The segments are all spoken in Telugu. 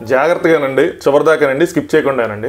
జాగ్రత్తగానండి చివరిదాకానండి స్కిప్ చేయకుండానండి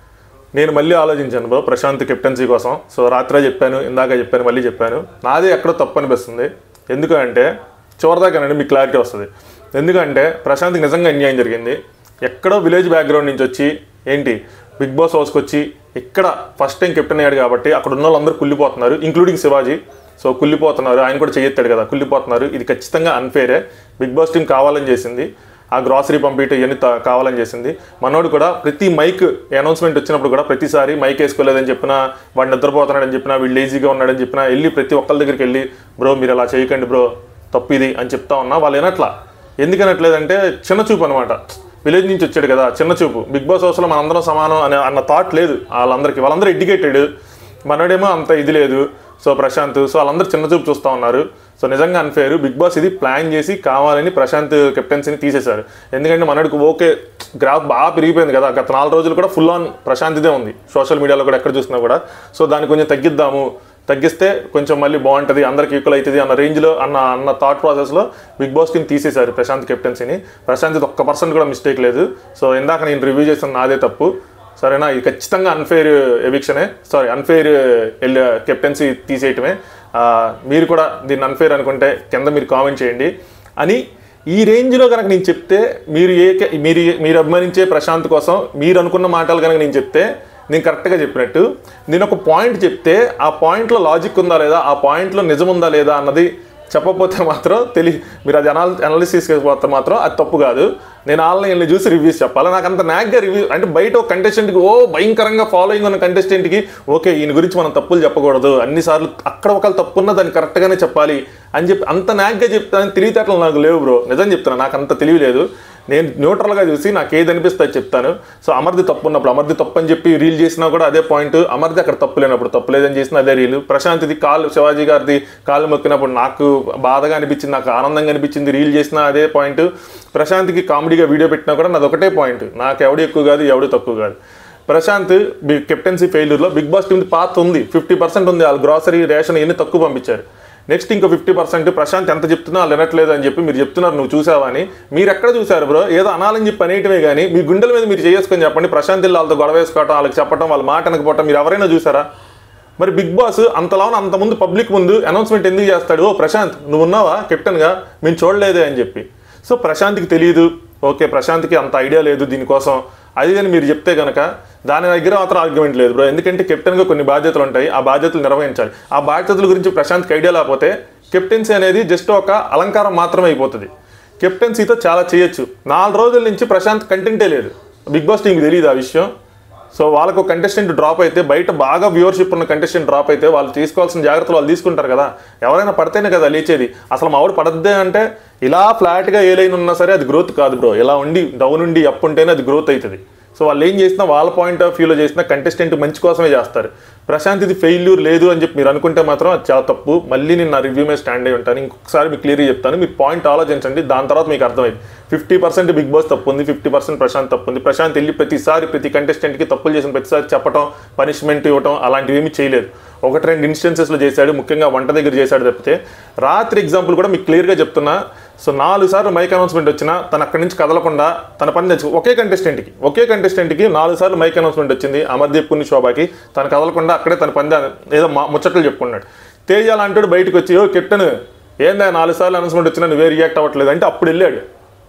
నేను మళ్ళీ ఆలోచించాను బ్రో ప్రశాంత్ కెప్టెన్సీ కోసం సో రాత్రే చెప్పాను ఇందాక చెప్పాను మళ్ళీ చెప్పాను నాదే ఎక్కడో తప్పు అనిపిస్తుంది ఎందుకంటే చివరిదాకానండి మీకు క్లారిటీ వస్తుంది ఎందుకంటే ప్రశాంత్కి నిజంగా అన్యాయం జరిగింది ఎక్కడో విలేజ్ బ్యాక్గ్రౌండ్ నుంచి వచ్చి ఏంటి బిగ్ బాస్ హౌస్కి వచ్చి ఇక్కడ ఫస్ట్ టైం కెప్టెన్ అయ్యాడు కాబట్టి అక్కడ ఉన్న వాళ్ళందరూ కుళ్ళిపోతున్నారు ఇంక్లూడింగ్ శివాజీ సో కుళ్ళిపోతున్నారు ఆయన కూడా చేయెత్తాడు కదా కుళ్ళిపోతున్నారు ఇది ఖచ్చితంగా అన్ఫేరే బిగ్ బాస్ టీం కావాలని చేసింది ఆ గ్రాసరీ పంపించడం ఇవన్నీ త- కావాలని చేసింది మనోడు కూడా ప్రతి మైక్ అనౌన్స్మెంట్ వచ్చినప్పుడు కూడా ప్రతిసారి మైక్ వేసుకోలేదని చెప్పినా వాడు నిద్రపోతున్నాడని చెప్పినా వీళ్ళు లేజీగా ఉన్నాడని చెప్పినా వెళ్ళి ప్రతి ఒక్కరి దగ్గరికి వెళ్ళి బ్రో మీరు అలా చేయకండి బ్రో తప్పు ఇది అని చెప్తా ఉన్నా వాళ్ళు వినట్లా ఎందుకు వినట్లేదంటే చిన్న చూపు అనమాట విలేజ్ నుంచి వచ్చాడు కదా చిన్న చూపు బిగ్ బాస్ హౌస్లో మనందరం సమానం అనే అన్న థాట్ లేదు వాళ్ళందరికీ వాళ్ళందరూ ఎడ్యుకేటెడ్ మనోడేమో అంత ఇది లేదు సో ప్రశాంత్ సో వాళ్ళందరూ చిన్న చూపు చూస్తూ ఉన్నారు సో నిజంగా అన్ఫేర్ బిగ్ బాస్ ఇది ప్లాన్ చేసి కావాలని ప్రశాంత్ కెప్టెన్సీని తీసేశారు ఎందుకంటే మనోడికి ఓకే గ్రాఫ్ బాగా పెరిగిపోయింది కదా గత నాలుగు రోజులు కూడా ఫుల్ ఆన్ ప్రశాంతిదే ఉంది సోషల్ మీడియాలో కూడా ఎక్కడ చూసినా కూడా సో దాన్ని కొంచెం తగ్గిద్దాము తగ్గిస్తే కొంచెం మళ్ళీ బాగుంటుంది అందరికి ఈక్వల్ అవుతుంది అన్న రేంజ్లో అన్న అన్న థాట్ ప్రాసెస్లో బిగ్ బాస్ టీం తీసేశారు ప్రశాంత్ కెప్టెన్సీని ప్రశాంత్ ఒక్క పర్సెంట్ కూడా మిస్టేక్ లేదు సో ఇందాక నేను రివ్యూ చేసిన నాదే తప్పు సరేనా ఇది ఖచ్చితంగా అన్ఫెయిర్ ఎవిక్షనే సారీ అన్ఫెయిర్ కెప్టెన్సీ తీసేయటమే ఆ, మీరు కూడా దీన్ని అన్ఫెయిర్ అనుకుంటే కింద మీరు కామెంట్ చేయండి అని ఈ రేంజ్లో కనుక నేను చెప్తే మీరు ఏ కె- మీరు ఏ- మీరు అభిమానించే ప్రశాంత్ కోసం మీరు అనుకున్న మాటలు కనుక నేను చెప్తే నేను కరెక్ట్గా చెప్పినట్టు నేను ఒక పాయింట్ చెప్తే ఆ పాయింట్లో లాజిక్ ఉందా లేదా ఆ పాయింట్లో నిజం ఉందా లేదా అన్నది చెప్పకపోతే మాత్రం తెలి మీరు అది అనాలి అనాలిసిస్ పోతే మాత్రం అది తప్పు కాదు నేను ఆన్లైన్లో చూసి రివ్యూస్ చెప్పాలి నాకు అంత నాగ్గా రివ్యూ అంటే బయట ఒక కంటెస్టెంట్కి ఓ భయంకరంగా ఫాలోయింగ్ ఉన్న కంటెస్టెంట్కి ఓకే ఈయన గురించి మనం తప్పులు చెప్పకూడదు అన్నిసార్లు అక్కడ ఒకళ్ళు తప్పున్నా దాన్ని కరెక్ట్గానే చెప్పాలి అని చెప్పి అంత నాగ్గా చెప్తాను తెలివితేటలు నాకు లేవు బ్రో నిజం చెప్తాను నాకు అంత తెలివి లేదు నేను న్యూట్రల్గా చూసి నాకు ఏది అనిపిస్తే అది చెప్తాను సో అమర్ది తప్పు ఉన్నప్పుడు అమర్ది తప్పు అని చెప్పి రీల్ చేసినా కూడా అదే పాయింట్ అమర్ది అక్కడ తప్పు లేనప్పుడు తప్పు లేదని చేసిన అదే రీల్ ప్రశాంత్ది కాలు శివాజీ గారిది కాలు మొక్కినప్పుడు నాకు బాధగా అనిపించింది నాకు ఆనందంగా అనిపించింది రీల్ చేసిన అదే పాయింట్ ప్రశాంత్కి కామెడీగా వీడియో పెట్టినా కూడా నాది ఒకటే పాయింట్ నాకు ఎవడు ఎక్కువ కాదు ఎవడు తక్కువ కాదు ప్రశాంత్ బి- కెప్టెన్సీ ఫెయిల్యూర్లో బిగ్ బాస్ టీమ్ పాత్ ఉంది ఫిఫ్టీ పర్సెంట్ ఉంది వాళ్ళు గ్రాసరీ రేషన్ ఇవన్నీ తక్కువ పంపించారు నెక్స్ట్ ఇంకో ఫిఫ్టీ పర్సెంట్ ప్రశాంత్ ఎంత చెప్తున్నా వాళ్ళు వినట్లేదు అని చెప్పి మీరు చెప్తున్నారు నువ్వు చూసావా అని మీరు ఎక్కడ చూసారు బ్రో ఏదో అనాలని చెప్పి అనేయటమే కానీ మీ గుండెల మీద మీరు చేసుకొని చెప్పండి ప్రశాంత్ ఇల్లు వాళ్ళతో గొడవ వేసుకోవటం వాళ్ళకి చెప్పడం వాళ్ళ మాట అనకపోవటం మీరు ఎవరైనా చూసారా మరి బిగ్ బాస్ అంతలా అంత ముందు పబ్లిక్ ముందు అనౌన్స్మెంట్ ఎందుకు చేస్తాడు ఓ ప్రశాంత్ నువ్వు ఉన్నావా కెప్టెన్గా మేము చూడలేదే అని చెప్పి సో ప్రశాంత్కి తెలియదు ఓకే ప్రశాంత్కి అంత ఐడియా లేదు దీనికోసం అది అని మీరు చెప్తే కనుక దాని దగ్గర మాత్రం ఆర్గ్యుమెంట్ లేదు బ్రో ఎందుకంటే కెప్టెన్గా కొన్ని బాధ్యతలు ఉంటాయి ఆ బాధ్యతలు నిర్వహించాలి ఆ బాధ్యతల గురించి ప్రశాంత్కి ఐడియా లేకపోతే కెప్టెన్సీ అనేది జస్ట్ ఒక అలంకారం మాత్రమే అయిపోతుంది కెప్టెన్సీతో చాలా చేయొచ్చు నాలుగు రోజుల నుంచి ప్రశాంత్ కంటెంటే లేదు బిగ్ బాస్ టీంకి తెలియదు ఆ విషయం సో వాళ్ళకు కంటెస్టెంట్ డ్రాప్ అయితే బయట బాగా వ్యూవర్షిప్ ఉన్న కంటెస్టెంట్ డ్రాప్ అయితే వాళ్ళు తీసుకోవాల్సిన జాగ్రత్తలు వాళ్ళు తీసుకుంటారు కదా ఎవరైనా పడితేనే కదా లేచేది అసలు మా ఆవిడ పడద్దే అంటే ఇలా ఫ్లాట్గా ఏ లైన్ ఉన్నా సరే అది గ్రోత్ కాదు బ్రో ఇలా ఉండి డౌన్ ఉండి అప్ ఉంటేనే అది గ్రోత్ అవుతుంది సో వాళ్ళు ఏం చేసినా వాళ్ళ పాయింట్ ఆఫ్ వ్యూలో చేసినా కంటెస్టెంట్ మంచి కోసమే చేస్తారు ప్రశాంత్ ఇది ఫెయిల్యూర్ లేదు అని చెప్పి మీరు అనుకుంటే మాత్రం అది చాలా తప్పు మళ్ళీ నేను నా రివ్యూ మీద స్టాండ్ అయి ఉంటాను ఇంకొకసారి మీకు క్లియర్గా చెప్తాను మీరు పాయింట్ ఆలోచించండి దాని తర్వాత మీకు అర్థమైంది ఫిఫ్టీ పర్సెంట్ బిగ్ బాస్ తప్పు ఉంది ఫిఫ్టీ పర్సెంట్ ప్రశాంత్ తప్పు ఉంది ప్రశాంత్ వెళ్ళి ప్రతిసారి ప్రతి కంటెస్టెంట్కి తప్పులు చేసిన ప్రతిసారి చెప్పడం పనిష్మెంట్ ఇవ్వటం అలాంటివి ఏమీ చేయలేదు ఒకటి రెండు ఇన్స్టెన్సెస్లో చేశాడు ముఖ్యంగా వంట దగ్గర చేశాడు తప్పితే రాత్రి ఎగ్జాంపుల్ కూడా మీకు క్లియర్గా చెప్తున్నా సో నాలుగు సార్లు మైక్ అనౌన్స్మెంట్ వచ్చినా తను అక్కడి నుంచి కదలకుండా తన పని తెచ్చు ఒకే కంటెస్టెంట్కి ఒకే కంటెస్టెంట్కి నాలుగు సార్లు మైక్ అనౌన్స్మెంట్ వచ్చింది అమర్దీప్ పుణ్య శోభాకి తను కదలకుండా అక్కడే తన పని దా- ఏదో మా ముచ్చట్లు చెప్పుకున్నాడు తేజ అంటాడు బయటకు వచ్చి ఓ కెప్టెన్ ఏందా నాలుగు సార్లు అనౌన్స్మెంట్ వచ్చినా నువ్వే రియాక్ట్ అవ్వట్లేదు అంటే అప్పుడు వెళ్ళాడు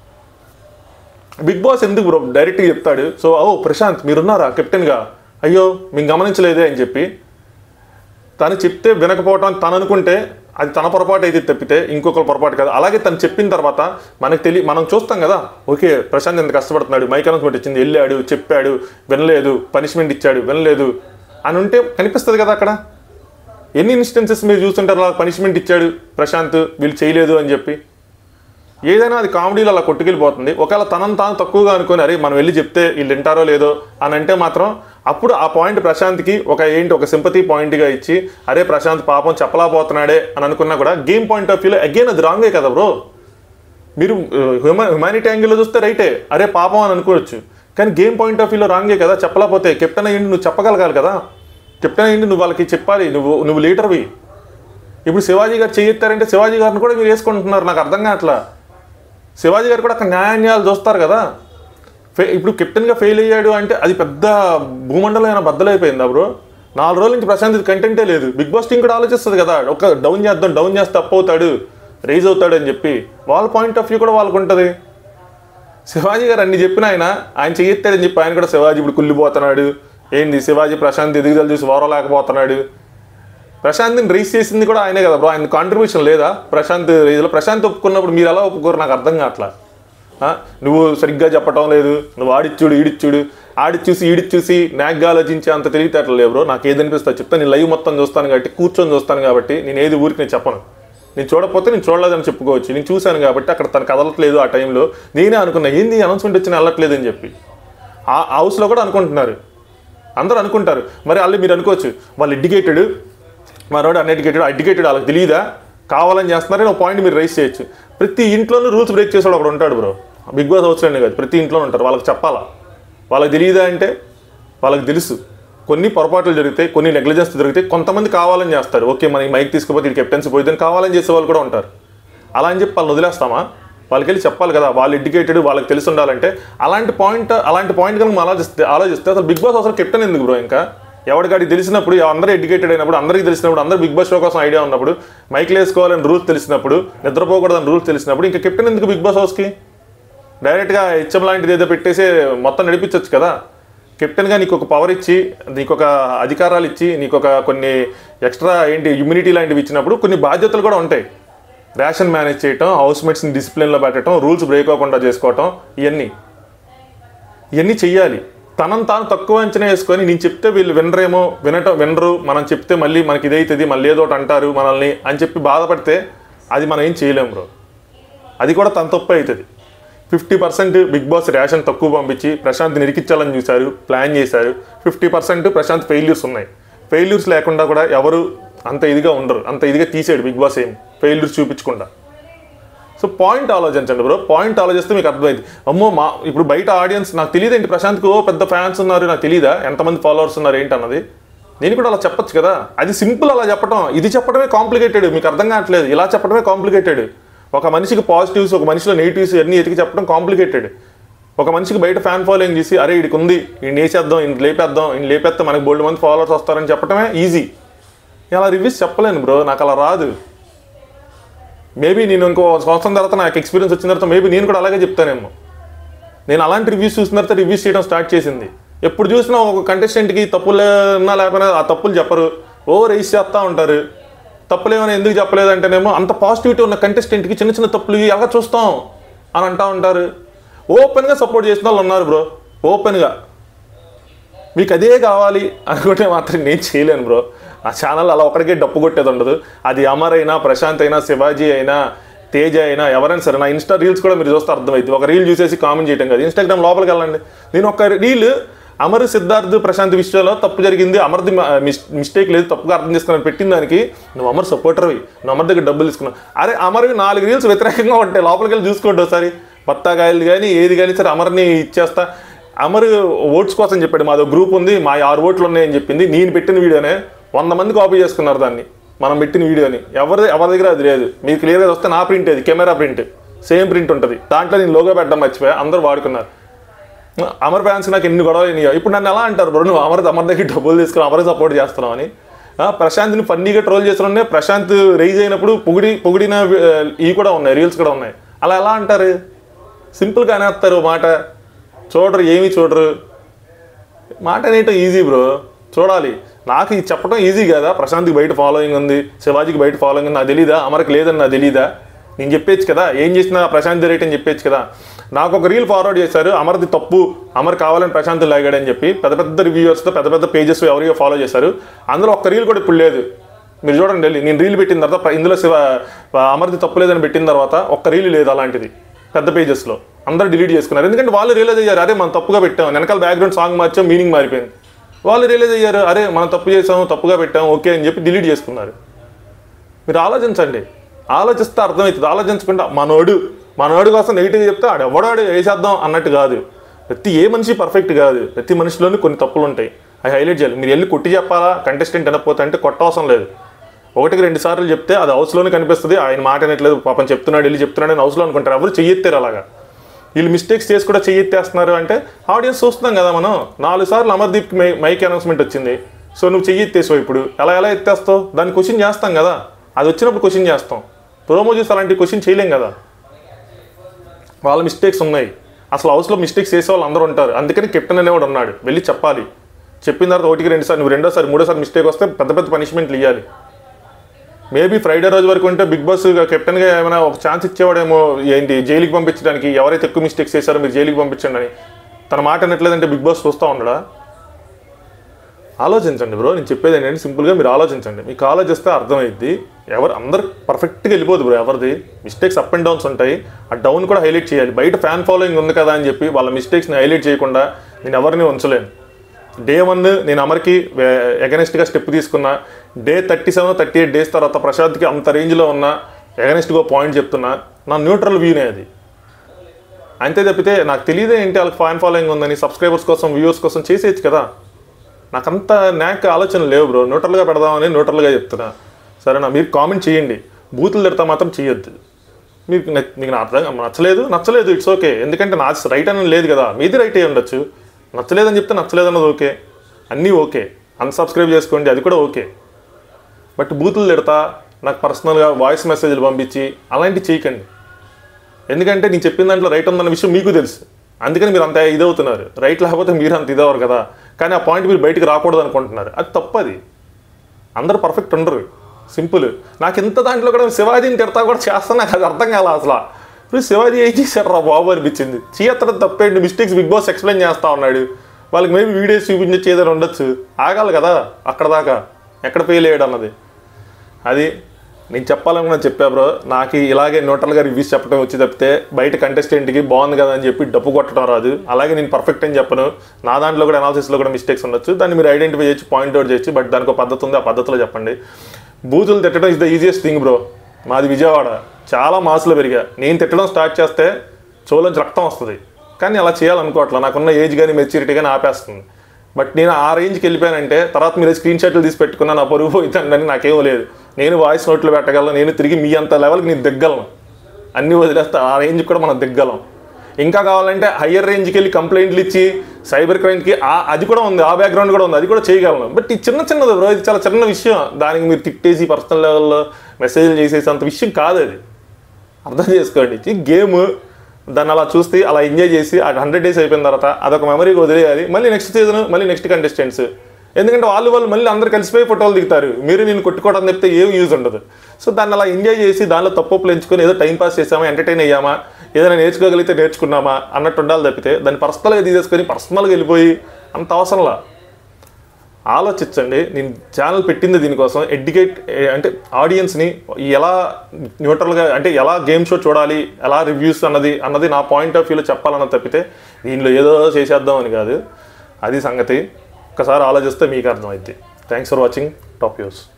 బిగ్ బాస్ ఎందుకు బ్రో డైరెక్ట్గా చెప్తాడు సో ఓ ప్రశాంత్ మీరున్నారా కెప్టెన్గా అయ్యో మేము గమనించలేదే అని చెప్పి తను చెప్తే వినకపోవటం తను అనుకుంటే అది తన పొరపాటు అయితే తప్పితే ఇంకొకరు పొరపాటు కాదు అలాగే తను చెప్పిన తర్వాత మనకు తెలియ మనం చూస్తాం కదా ఓకే ప్రశాంత్ ఎంత కష్టపడుతున్నాడు మైక్ అనౌన్స్మెంట్ ఇచ్చింది వెళ్ళాడు చెప్పాడు వినలేదు పనిష్మెంట్ ఇచ్చాడు వినలేదు అని ఉంటే కనిపిస్తుంది కదా అక్కడ ఎన్ని ఇన్స్టెన్సెస్ మీరు చూస్తుంటారు అలా పనిష్మెంట్ ఇచ్చాడు ప్రశాంత్ వీళ్ళు చేయలేదు అని చెప్పి ఏదైనా అది కామెడీలో అలా కొట్టుకెళ్ళిపోతుంది ఒకవేళ తనను తాను తక్కువగా అనుకుని అరే మనం వెళ్ళి చెప్తే వీళ్ళు వింటారో లేదో అని అంటే మాత్రం అప్పుడు ఆ పాయింట్ ప్రశాంత్కి ఒక ఏంటి ఒక సింపతి పాయింట్గా ఇచ్చి అరే ప్రశాంత్ పాపం చెప్పలేకపోతున్నాడే అని అనుకున్నా కూడా గేమ్ పాయింట్ ఆఫ్ వ్యూలో అగైన్ అది రాంగే కదా బ్రో మీరు హ్యూమా హ్యుమానిటీ యాంగిల్లో చూస్తే రైటే అరే పాపం అని అనుకోవచ్చు కానీ గేమ్ పాయింట్ ఆఫ్ వ్యూలో రాంగే కదా చెప్పలేకపోతే కెప్టెన్ అయ్యింది నువ్వు చెప్పగలగాలి కదా కెప్టెన్ అయ్యింది నువ్వు వాళ్ళకి చెప్పాలి నువ్వు నువ్వు లీడర్వి ఇప్పుడు శివాజీ గారు చేయెత్తారంటే శివాజీ గారిని కూడా మీరు వేసుకుంటున్నారు నాకు అర్థం కావట్లా శివాజీ గారు కూడా అక్కడ న్యాయాన్యాయాలు చూస్తారు కదా ఫే- ఇప్పుడు కెప్టెన్గా ఫెయిల్ అయ్యాడు అంటే అది పెద్ద భూమండలమైన బద్దలైపోయిందా బ్రో నాలుగు రోజుల నుంచి ప్రశాంత్ కంటెంటే లేదు బిగ్ బాస్ టీం కూడా ఆలోచిస్తుంది కదా ఒక డౌన్ చేద్దాం డౌన్ చేస్తే తప్పు అవుతాడు రైజ్ అవుతాడు అని చెప్పి వాళ్ళ పాయింట్ ఆఫ్ వ్యూ కూడా వాళ్ళకు ఉంటుంది శివాజీ గారు అన్ని చెప్పిన ఆయన ఆయన చెయ్యెత్తాడని చెప్పి ఆయన కూడా శివాజీ ఇప్పుడు కుళ్ళిపోతున్నాడు ఏంది శివాజీ ప్రశాంత్ ఎదుగుదల చూసి ఓరలేకపోతున్నాడు ప్రశాంత్ని రైస్ చేసింది కూడా ఆయనే కదా బ్రో ఆయన కాంట్రిబ్యూషన్ లేదా ప్రశాంత్ రైజ్లో ప్రశాంత్ ఒప్పుకున్నప్పుడు మీరు ఎలా ఒప్పుకోరు నాకు అర్థం కావట్లా ఆ? నువ్వు సరిగ్గా చెప్పటం లేదు నువ్వు ఆడిచ్చుడు ఈడిచ్చుడు ఆడి చూసి ఈడి చూసి నాగ్గా ఆలోచించే అంత తెలివితేటలు లేవు బ్రో నాకు ఏది అనిపిస్తా చెప్తాను నేను లైవ్ మొత్తం చూస్తాను కాబట్టి కూర్చొని చూస్తాను కాబట్టి నేను ఏది ఊరికి నేను చెప్పను నేను చూడకపోతే నేను చూడలేదని చెప్పుకోవచ్చు నేను చూశాను కాబట్టి అక్కడ తను కదలట్లేదు ఆ టైంలో నేనే అనుకున్నా ఏంది అనౌన్స్మెంట్ వచ్చిన వెళ్ళట్లేదు అని చెప్పి ఆ హౌస్లో కూడా అనుకుంటున్నారు అందరూ అనుకుంటారు మరి వాళ్ళు మీరు అనుకోవచ్చు వాళ్ళు ఎడ్యుకేటెడ్ మరోడు అన్ఎడ్యుకేటెడ్ ఎడ్యుకేటెడ్ వాళ్ళకి తెలియదా కావాలని చేస్తున్నారని ఒక పాయింట్ మీరు రైస్ చేయొచ్చు ప్రతి ఇంట్లోనూ రూల్స్ బ్రేక్ చేసేవాడు ఒకడు ఉంటాడు బ్రో బిగ్ బాస్ హౌస్లోనే కాదు ప్రతి ఇంట్లో ఉంటారు వాళ్ళకి చెప్పాలా వాళ్ళకి తెలియదా అంటే వాళ్ళకి తెలుసు కొన్ని పొరపాట్లు జరుగుతాయి కొన్ని నెగ్లిజెన్స్ జరుగుతాయి కొంతమంది కావాలని చేస్తారు ఓకే మనకి మైక్ తీసుకుపోతే ఇది కెప్టెన్సీ పోయిందని కావాలని చేసే వాళ్ళు కూడా ఉంటారు అలా అని చెప్పి వాళ్ళని వదిలేస్తామా వాళ్ళకి వెళ్ళి చెప్పాలి కదా వాళ్ళు ఎడ్యుకేటెడ్ వాళ్ళకి తెలిసి ఉండాలంటే అలాంటి పాయింట్ అలాంటి పాయింట్ కనుక మనం ఆలోచిస్తే ఆలోచిస్తే అసలు బిగ్ బాస్ అసలు కెప్టెన్ ఎందుకు బ్రో ఇంకా ఎవరికాడికి తెలిసినప్పుడు అందరూ ఎడ్యుకేటెడ్ అయినప్పుడు అందరికీ తెలిసినప్పుడు అందరూ బిగ్ బాస్ షో కోసం ఐడియా ఉన్నప్పుడు మైక్లు వేసుకోవాలని రూల్స్ తెలిసినప్పుడు నిద్రపోకూడదని రూల్స్ తెలిసినప్పుడు ఇంకా కెప్టెన్ ఎందుకు బిగ్ బాస్ హౌస్కి డైరెక్ట్గా హెచ్ఎం లాంటిది ఏదో పెట్టేసి మొత్తం నడిపించవచ్చు కదా కెప్టెన్గా నీకు ఒక పవర్ ఇచ్చి నీకు ఒక అధికారాలు ఇచ్చి నీకు ఒక కొన్ని ఎక్స్ట్రా ఏంటి ఇమ్యూనిటీ లాంటివి ఇచ్చినప్పుడు కొన్ని బాధ్యతలు కూడా ఉంటాయి రేషన్ మేనేజ్ చేయటం హౌస్ మేట్స్ని డిసిప్లిన్లో పెట్టడం రూల్స్ బ్రేక్ అవ్వకుండా చేసుకోవటం ఇవన్నీ ఇవన్నీ చెయ్యాలి తనను తాను తక్కువ అంచనా వేసుకొని నేను చెప్తే వీళ్ళు వినరేమో వినటం వినరు మనం చెప్తే మళ్ళీ మనకి ఇదైతుంది మళ్ళీ ఏదో ఒకటి అంటారు మనల్ని అని చెప్పి బాధపడితే అది మనం ఏం చేయలేం బ్రో అది కూడా తన తప్పు అవుతుంది fifty percent Bigg Boss ration తక్కువ పంపించి ప్రశాంత్ నిరికించాలని చూశారు ప్లాన్ చేశారు ఫిఫ్టీ పర్సెంట్ ప్రశాంత్ ఫెయిల్యూర్స్ ఉన్నాయి ఫెయిల్యూర్స్ లేకుండా కూడా ఎవరు అంత ఇదిగా ఉండరు అంత ఇదిగా తీసాడు బిగ్ బాస్ ఏం ఫెయిల్యూర్స్ చూపించకుండా సో పాయింట్ ఆలోచించండి బ్రో పాయింట్ ఆలోచిస్తే మీకు అర్థమైంది అమ్మో మా ఇప్పుడు బయట ఆడియన్స్ నాకు తెలియదు ఏంటి ప్రశాంత్కి ఓ పెద్ద ఫ్యాన్స్ ఉన్నారు నాకు తెలియదా ఎంతమంది ఫాలోవర్స్ ఉన్నారు ఏంటి అన్నది నేను కూడా అలా చెప్పొచ్చు కదా అది సింపుల్ అలా చెప్పడం ఇది చెప్పడమే కాంప్లికేటెడ్ మీకు అర్థం కావట్లేదు ఇలా చెప్పడమే కాంప్లికేటెడ్ ఒక మనిషికి పాజిటివ్స్ ఒక మనిషిలో నెగిటివ్స్ అన్ని ఎతికి చెప్పడం కాంప్లికేటెడ్ ఒక మనిషికి బయట ఫ్యాన్ ఫాలోయింగ్ చేసి అరే ఇడికి ఉంది ఈయన వేసేద్దాం ఈయన లేపేద్దాం ఈయన లేపేస్తే మనకి బోల్డ్ మంది ఫాలోవర్స్ వస్తారని చెప్పడమే ఈజీ ఇలా రివ్యూస్ చెప్పలేను బ్రో నాకు అలా రాదు మేబీ నేను ఇంకో సంవత్సరం తర్వాత నాకు ఎక్స్పీరియన్స్ వచ్చిన తర్వాత మేబీ నేను కూడా అలాగే చెప్తానేమో నేను అలాంటి రివ్యూస్ చూసిన తర్వాత రివ్యూస్ చేయడం స్టార్ట్ చేసింది ఎప్పుడు చూసినా ఒక కంటెస్టెంట్కి తప్పులు ఉన్నా లేకపోయినా ఆ తప్పులు చెప్పరు ఓ రైస్ చేస్తూ ఉంటారు తప్పులు ఏమైనా ఎందుకు చెప్పలేదంటేనేమో అంత పాజిటివిటీ ఉన్న కంటెస్టెంట్కి చిన్న చిన్న తప్పులు ఎలా చూస్తాం అని అంటూ ఉంటారు ఓపెన్గా సపోర్ట్ చేసిన వాళ్ళు ఉన్నారు బ్రో ఓపెన్గా మీకు అదే కావాలి అనుకుంటే మాత్రం నేను చేయలేను బ్రో ఆ ఛానల్ అలా ఒకడికే డప్పు కొట్టేది ఉండదు అది అమర్ అయినా ప్రశాంత్ అయినా శివాజీ అయినా తేజ అయినా ఎవరైనా సరే నా ఇన్స్టా రీల్స్ కూడా మీరు చూస్తే అర్థమైంది ఒక రీల్ చూసేసి కామెంట్ చేయడం కాదు ఇన్స్టాగ్రామ్ లోపలికి వెళ్ళండి నేను ఒక రీల్ అమర్ సిద్ధార్థ్ ప్రశాంత్ విషయంలో తప్పు జరిగింది అమర్ది మిస్టేక్ లేదు తప్పుగా అర్థం చేసుకున్నాను పెట్టిన దానికి నువ్వు అమర్ సపోర్టర్వి నువ్వు అమర్ దగ్గర డబ్బులు తీసుకున్నావు అరే అమర్వి నాలుగు రీల్స్ వ్యతిరేకంగా ఉంటాయి లోపలికి వెళ్ళి చూసుకోండి ఒకసారి బత్తాకాయలు కానీ ఏది కానీ సరే అమర్ని ఇచ్చేస్తా అమర్ ఓట్స్ కోసం చెప్పాడు మాదో గ్రూప్ ఉంది మా ఆరు ఓట్లు ఉన్నాయని చెప్పింది నేను పెట్టిన వీడియోనే వంద మంది కాపీ చేసుకున్నారు దాన్ని మనం పెట్టిన వీడియోని ఎవరి ఎవరి దగ్గర అది లేదు మీకు క్లియర్గా వస్తే నా ప్రింట్ అది కెమెరా ప్రింట్ సేమ్ ప్రింట్ ఉంటుంది దాంట్లో నేను లోగో పెట్టడం మర్చిపోయా అందరూ వాడుకున్నారు అమర్ ఫ్యాన్స్ నాకు ఎన్ని గొడవలు అయినాయో ఇప్పుడు నన్ను ఎలా అంటారు బ్రో నువ్వు అమర్ అమర్ దగ్గర డబ్బులు తీసుకుని అమర్ సపోర్ట్ చేస్తున్నావు అని ఆ, ప్రశాంత్ని ఫన్నీగా ట్రోల్ చేస్తున్నానే ప్రశాంత్ రైజ్ అయినప్పుడు పొగిడి పొగిడిన ఆ, ఇవి కూడా ఉన్నాయి రీల్స్ కూడా ఉన్నాయి అలా ఎలా అంటారు సింపుల్గా అనేస్తారు మాట చూడరు ఏమీ చూడరు మాట అనేయటం ఈజీ బ్రో చూడాలి నాకు ఇది చెప్పడం ఈజీ కదా ప్రశాంత్కి బయట ఫాలోయింగ్ ఉంది శివాజీకి బయట ఫాలోయింగ్ ఉంది నాకు తెలీదా అమర్కి లేదని నాకు తెలీదా నేను చెప్పేచ్చు కదా ఏం చేసినా ప్రశాంత్ రేట్ అని చెప్పేచ్చు కదా నాకు ఒక రీల్ ఫార్వర్డ్ చేశారు అమర్ది తప్పు అమర్ కావాలని ప్రశాంత్ లాగాడని చెప్పి పెద్ద పెద్ద రివ్యూవర్స్తో పెద్ద పెద్ద పేజెస్ ఎవరియో ఫాలో చేశారు అందులో ఒక్క రీల్ కూడా ఇప్పుడు లేదు మీరు చూడండి వెళ్ళి నేను రీల్ పెట్టిన తర్వాత ప్ర- ఇందులో శివ అమర్ది తప్పు లేదని పెట్టిన తర్వాత ఒక్క రీల్ లేదు అలాంటిది పెద్ద పేజెస్లో అందరూ డిలీట్ చేసుకున్నారు ఎందుకంటే వాళ్ళు రియలైజ్ అయ్యారు అరే మనం తప్పుగా పెట్టాం వెనకాల బ్యాక్గ్రౌండ్ సాంగ్ మార్చాం మీనింగ్ మారిపోయింది వాళ్ళు రియలైజ్ అయ్యారు అరే మనం తప్పు చేసాం తప్పుగా పెట్టాం ఓకే అని చెప్పి డిలీట్ చేసుకున్నారు మీరు ఆలోచించండి ఆలోచిస్తే అర్థమవుతుంది ఆలోచించకుండా మనోడు మనోడు కోసం నెగిటివ్ చెప్తే ఆడు ఎవడాడు వేసేద్దాం అన్నట్టు కాదు ప్రతి ఏ మనిషి పర్ఫెక్ట్ కాదు ప్రతి మనిషిలోనూ కొన్ని తప్పులు ఉంటాయి అవి హైలైట్ చేయాలి మీరు వెళ్ళి కొట్టి చెప్పాలా కంటెస్టెంట్ వినకపోతే అంటే కొట్టవసరం లేదు ఒకటికి రెండు సార్లు చెప్తే అది హౌస్లోనే కనిపిస్తుంది ఆయన మాట వినట్లేదు పాపం చెప్తున్నాడు వెళ్ళి చెప్తున్నాడు అని హౌస్లో అనుకుంటారు ఎవరు చెయ్యెత్తారు అలాగా వీళ్ళు మిస్టేక్స్ చేసి కూడా చెయ్యెత్తేస్తున్నారు అంటే ఆడియన్స్ చూస్తున్నాం కదా మనం నాలుగు సార్లు అమర్దీప్కి మై మైక్ అనౌన్స్మెంట్ వచ్చింది సో నువ్వు చెయ్యెత్తేసావు ఇప్పుడు ఎలా ఎలా ఎత్తేస్తావు దాన్ని క్వశ్చన్ చేస్తాం కదా అది వచ్చినప్పుడు క్వశ్చన్ చేస్తాం ప్రోమో చూసి అలాంటి క్వశ్చన్ చేయలేం కదా వాళ్ళ మిస్టేక్స్ ఉన్నాయి అసలు హౌస్లో మిస్టేక్స్ చేసే వాళ్ళు అందరూ ఉంటారు అందుకని కెప్టెన్ అనేవాడు ఉన్నాడు వెళ్ళి చెప్పాలి చెప్పిన తర్వాత ఒకటికి రెండుసారి నువ్వు రెండోసారి మూడోసారి మిస్టేక్ వస్తే పెద్ద పెద్ద పనిష్మెంట్లు ఇవ్వాలి మేబీ ఫ్రైడే రోజు వరకు ఉంటే బిగ్ బాస్ కెప్టెన్గా ఏమైనా ఒక ఛాన్స్ ఇచ్చేవాడేమో ఏంటి జైలుకి పంపించడానికి ఎవరైతే ఎక్కువ మిస్టేక్స్ చేశారో మీరు జైలుకి పంపించండి అని తన మాట అనట్లేదంటే బిగ్ బాస్ చూస్తూ ఉండడా ఆలోచించండి బ్రో నేను చెప్పేది ఏంటంటే సింపుల్గా మీరు ఆలోచించండి మీకు ఆలోచిస్తే అర్థమైద్ది ఎవరు అందరు పర్ఫెక్ట్గా వెళ్ళిపోదు బ్రో ఎవరిది మిస్టేక్స్ అప్ అండ్ డౌన్స్ ఉంటాయి ఆ డౌన్ కూడా హైలైట్ చేయాలి బయట ఫ్యాన్ ఫాలోయింగ్ ఉంది కదా అని చెప్పి వాళ్ళ మిస్టేక్స్ని హైలైట్ చేయకుండా నేను ఎవరిని ఉంచలేను డే వన్ నేను అమర్కి ఎగనెస్ట్గా స్టెప్ తీసుకున్నా day thirty seven thirty eight days తర్వాత ప్రశాంత్కి అంత రేంజ్లో ఉన్న ఎగనెస్ట్గా పాయింట్ చెప్తున్నా నా న్యూట్రల్ వ్యూనే అది అంతే తప్పితే నాకు తెలియదే ఏంటి వాళ్ళకి ఫ్యాన్ ఫాలోయింగ్ ఉందని సబ్స్క్రైబర్స్ కోసం వ్యూవర్స్ కోసం చేసేయచ్చు కదా నాకంత నాక్ ఆలోచన లేవు బ్రో న్యూట్రల్గా పెడదామని న్యూట్రల్గా చెప్తున్నా సరేనా మీరు కామెంట్ చేయండి బూతులు తిడతా మాత్రం చేయొద్దు మీకు నచ్- మీకు నా అర్థం నచ్చలేదు నచ్చలేదు ఇట్స్ ఓకే ఎందుకంటే నా రైట్ అని లేదు కదా మీది రైట్ అయ్యి ఉండొచ్చు నచ్చలేదని చెప్తే నచ్చలేదన్నది ఓకే అన్నీ ఓకే అన్సబ్స్క్రైబ్ చేసుకోండి అది కూడా ఓకే బట్ బూతులు తిడతా నాకు పర్సనల్గా వాయిస్ మెసేజ్లు పంపించి అలాంటివి చేయకండి ఎందుకంటే నేను చెప్పిన దాంట్లో రైట్ ఉందన్న విషయం మీకు తెలుసు అందుకని మీరు అంత ఇదవుతున్నారు రైట్ లేకపోతే మీరు అంత ఇదవరు కదా కానీ ఆ పాయింట్ మీరు బయటికి రాకూడదు అనుకుంటున్నారు అది తప్పది అందరూ పర్ఫెక్ట్ ఉండరు సింపుల్ నాకు ఇంత దాంట్లో కూడా శివాజీని తిడతా కూడా చేస్తాను నాకు అది అర్థం కాల అసలు ఇప్పుడు శివాజీ ఏం చేశారు రా బాబు అనిపించింది చేయత్తడం తప్పేంటి మిస్టేక్స్ బిగ్ బాస్ ఎక్స్ప్లెయిన్ చేస్తా ఉన్నాడు వాళ్ళకి మేబీ వీడియోస్ చూపించచ్చు ఏదైనా ఉండొచ్చు ఆగాలి కదా అక్కడ దాకా ఎక్కడ ఫెయిల్ అయ్యాడు అన్నది అది నేను చెప్పాలనుకున్నా చెప్పా బ్రో నాకు ఇలాగే న్యూట్రల్గా రివ్యూస్ చెప్పడం వచ్చి తప్పితే బయట కంటెస్టెంట్కి బాగుంది కదా అని చెప్పి డప్పు కొట్టడం రాదు అలాగే నేను పర్ఫెక్ట్ అని చెప్పను నా దాంట్లో కూడా అనాలిసిస్లో కూడా మిస్టేక్స్ ఉండొచ్చు దాన్ని మీరు ఐడెంటిఫై చేయొచ్చు పాయింట్ అవుట్ చేయొచ్చు బట్ దానికి ఒక పద్ధతి ఉంది ఆ పద్ధతిలో చెప్పండి బూతులు తిట్టడం is the easiest thing bro మాది విజయవాడ చాలా మాసులో పెరిగా నేను తిట్టడం స్టార్ట్ చేస్తే చెవులోంచి రక్తం వస్తుంది కానీ అలా చేయాలనుకోవట్లే నాకున్న ఏజ్ కానీ మెచ్యూరిటీ కానీ ఆపేస్తుంది బట్ నేను ఆ రేంజ్కి వెళ్ళిపోయానంటే తర్వాత మీరు స్క్రీన్ షాట్లు తీసి పెట్టుకున్నా నా పరుగు పోయిందని నాకేం లేదు నేను వాయిస్ నోట్లు పెట్టగలను నేను తిరిగి మీ అంత లెవెల్కి నేను దిగ్గలను అన్ని వదిలేస్తే ఆ రేంజ్ కూడా మనం దిగ్గలం ఇంకా కావాలంటే హయ్యర్ రేంజ్కి వెళ్ళి కంప్లైంట్లు ఇచ్చి సైబర్ క్రైమ్కి ఆ- అది కూడా ఉంది ఆ బ్యాక్గ్రౌండ్ కూడా ఉంది అది కూడా చేయగలను బట్ ఈ చిన్న చిన్నది బ్రో ఇది చాలా చిన్న విషయం దానికి మీరు తిట్టేసి పర్సనల్ లెవెల్లో మెసేజ్లు చేసేసి అంత విషయం కాదు అది అర్థం చేసుకోండి ఈ గేమ్ దాన్ని అలా చూస్తే అలా ఎంజాయ్ చేసి ఆ హండ్రెడ్ డేస్ అయిపోయిన తర్వాత అదొక మెమరీకి వదిలేయాలి మళ్ళీ నెక్స్ట్ సీజన్ మళ్ళీ నెక్స్ట్ కంటెస్టెంట్స్ ఎందుకంటే వాళ్ళు వాళ్ళు మళ్ళీ అందరు కలిసిపోయి ఫోటోలు దిగుతారు మీరు నేను కొట్టుకోవడం చెప్తే ఏం యూజ్ ఉండదు సో దాన్ని అలా ఎంజాయ్ చేసి దానిలో తప్పులు ఎంచుకొని ఏదో టైం పాస్ చేసామా ఎంటర్టైన్ అయ్యామా ఏదైనా నేర్చుకోగలిగితే నేర్చుకున్నామా అన్నట్టు ఉండాలి తప్పితే దాన్ని పర్సనల్గా తీసేసుకొని పర్సనల్గా వెళ్ళిపోయి అంత అవసరంలా ఆలోచించండి నేను ఛానల్ పెట్టింది దీనికోసం ఎడ్యుకేట్ అంటే ఆడియన్స్ని ఎలా న్యూట్రల్గా అంటే ఎలా గేమ్ షో చూడాలి ఎలా రివ్యూస్ అన్నది అన్నది నా పాయింట్ ఆఫ్ వ్యూలో చెప్పాలన్నది తప్పితే దీనిలో ఏదో చేసేద్దాం అని కాదు అది సంగతి ఒకసారి ఆలోచిస్తే మీకు అర్థమైద్ది థ్యాంక్స్ ఫర్ వాచింగ్ టాప్ యూస్